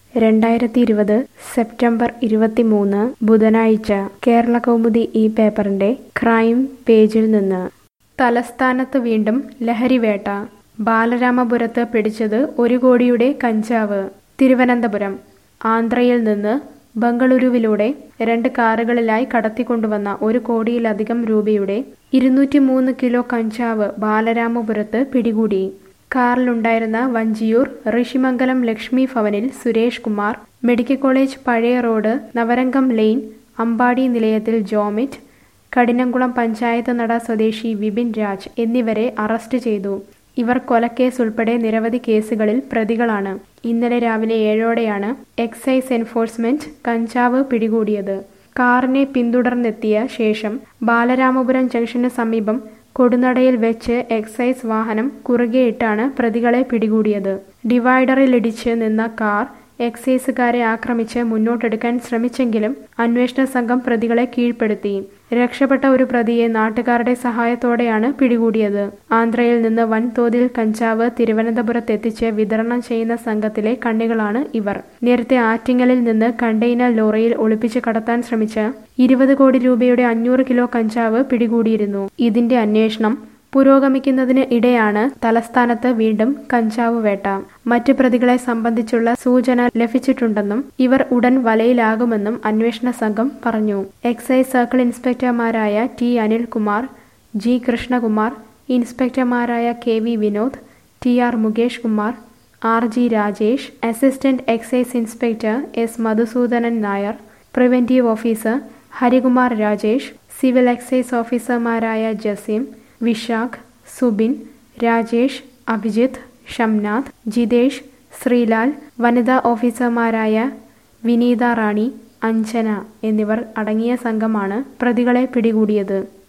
രണ്ടായിരത്തി ഇരുപത് സെപ്റ്റംബർ ഇരുപത്തിമൂന്ന് ബുധനാഴ്ച കേരള കൗമുദി ഈ പേപ്പറിന്റെ ക്രൈം പേജിൽ നിന്ന് തലസ്ഥാനത്ത് വീണ്ടും ലഹരിവേട്ട ബാലരാമപുരത്ത് പിടിച്ചത് ഒരു കോടിയുടെ കഞ്ചാവ് തിരുവനന്തപുരം ആന്ധ്രയിൽ നിന്ന് ബംഗളൂരുവിലൂടെ രണ്ട് കാറുകളിലായി കടത്തിക്കൊണ്ടുവന്ന ഒരു കോടിയിലധികം രൂപയുടെ ഇരുന്നൂറ്റി മൂന്ന് കിലോ കഞ്ചാവ് ബാലരാമപുരത്ത് പിടികൂടി കാറിലുണ്ടായിരുന്ന വഞ്ചിയൂർ ഋഷിമംഗലം ലക്ഷ്മി ഭവനിൽ സുരേഷ് കുമാർ മെഡിക്കൽ കോളേജ് പഴയ റോഡ് നവരംഗം ലെയിൻ അമ്പാടി നിലയത്തിൽ ജോമിറ്റ് കഠിനംകുളം പഞ്ചായത്ത് നട സ്വദേശി വിപിൻ രാജ് എന്നിവരെ അറസ്റ്റ് ചെയ്തു ഇവർ കൊലക്കേസ് ഉൾപ്പെടെ നിരവധി കേസുകളിൽ പ്രതികളാണ് ഇന്നലെ രാവിലെ ഏഴോടെയാണ് എക്സൈസ് എൻഫോഴ്സ്മെന്റ് കഞ്ചാവ് പിടികൂടിയത് കാറിനെ പിന്തുടർന്നെത്തിയ ശേഷം ബാലരാമപുരം ജംഗ്ഷന് സമീപം കൊടുനടയിൽ വെച്ച് എക്സൈസ് വാഹനം കുറുകെയിട്ടാണ് പ്രതികളെ പിടികൂടിയത് ഡിവൈഡറിലിടിച്ച് നിന്ന കാർ എക്സൈസുകാരെ ആക്രമിച്ച് മുന്നോട്ടെടുക്കാൻ ശ്രമിച്ചെങ്കിലും അന്വേഷണ സംഘം പ്രതികളെ കീഴ്പ്പെടുത്തി രക്ഷപ്പെട്ട ഒരു പ്രതിയെ നാട്ടുകാരുടെ സഹായത്തോടെയാണ് പിടികൂടിയത് ആന്ധ്രയിൽ നിന്ന് വൻതോതിൽ കഞ്ചാവ് തിരുവനന്തപുരത്തെത്തിച്ച് വിതരണം ചെയ്യുന്ന സംഘത്തിലെ കണ്ണികളാണ് ഇവർ നേരത്തെ ആറ്റിങ്ങലിൽ നിന്ന് കണ്ടെയ്നർ ലോറിയിൽ ഒളിപ്പിച്ച് കടത്താൻ ശ്രമിച്ച ഇരുപത് കോടി രൂപയുടെ അഞ്ഞൂറ് കിലോ കഞ്ചാവ് പിടികൂടിയിരുന്നു ഇതിന്റെ അന്വേഷണം പുരോഗമിക്കുന്നതിന് ഇടെയാണ് തലസ്ഥാനത്ത് വീണ്ടും കഞ്ചാവ് വേട്ട മറ്റ് പ്രതികളെ സംബന്ധിച്ചുള്ള സൂചന ലഭിച്ചിട്ടുണ്ടെന്നും ഇവർ ഉടൻ വലയിലാകുമെന്നും അന്വേഷണ സംഘം പറഞ്ഞു എക്സൈസ് സർക്കിൾ ഇൻസ്പെക്ടർമാരായ ടി അനിൽകുമാർ ജി കൃഷ്ണകുമാർ ഇൻസ്പെക്ടർമാരായ K V Vinod T R Mukesh Kumar R G Rajesh assistant excise inspector S Madhusoodanan Nair preventive officer Harikumar Rajesh civil excise ഓഫീസർമാരായ ജസീം വിശാഖ് സുബിൻ രാജേഷ് അഭിജിത്ത് ഷംനാഥ് ജിതേഷ് ശ്രീലാൽ വനിതാ ഓഫീസർമാരായ വിനീത റാണി അഞ്ജന എന്നിവർ അടങ്ങിയ സംഘമാണ് പ്രതികളെ പിടികൂടിയത്